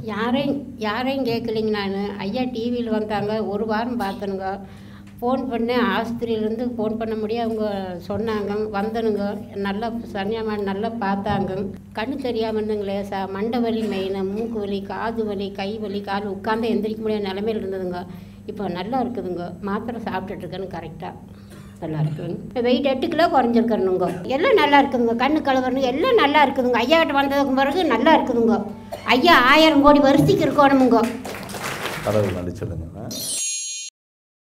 யாரையும் யாரையும் கேட்கலைங்க நான் ஐயா டிவியில் வந்தாங்க ஒரு வாரம் பார்த்தனுங்க ஃபோன் பண்ணேன் ஆஸ்பத்திரியிலேருந்து ஃபோன் பண்ண முடியும் அவங்க சொன்னாங்க வந்தனுங்க நல்லா சன்னியாமா நல்லா பார்த்தாங்க கண்ணு தெரியாமல் இருந்துங்களே ச மண்டை வலி மெயின் மூக்கு வலி காது வலி கை வலி கால் உட்காந்து எந்திரிக்க முடியாத நிலமையில இருந்ததுங்க இப்போ நல்லா இருக்குதுங்க மாத்திரை சாப்பிட்டுட்டு இருக்கேன்னு கரெக்டாக நல்லா இருக்குதுங்க வெயிட் எட்டு கிலோ குறைஞ்சிருக்கணுங்க எல்லாம் நல்லா இருக்குதுங்க கண்ணு கழுவணும் எல்லாம் நல்லா இருக்குதுங்க ஐயா கிட்ட வந்ததுக்கு பிறகு நல்லா இருக்குதுங்க ஐயா ஆயிரம் கோடி வருஷத்துக்கு இருக்கணுமுங்க கடவுள் நடிச்சிடுங்க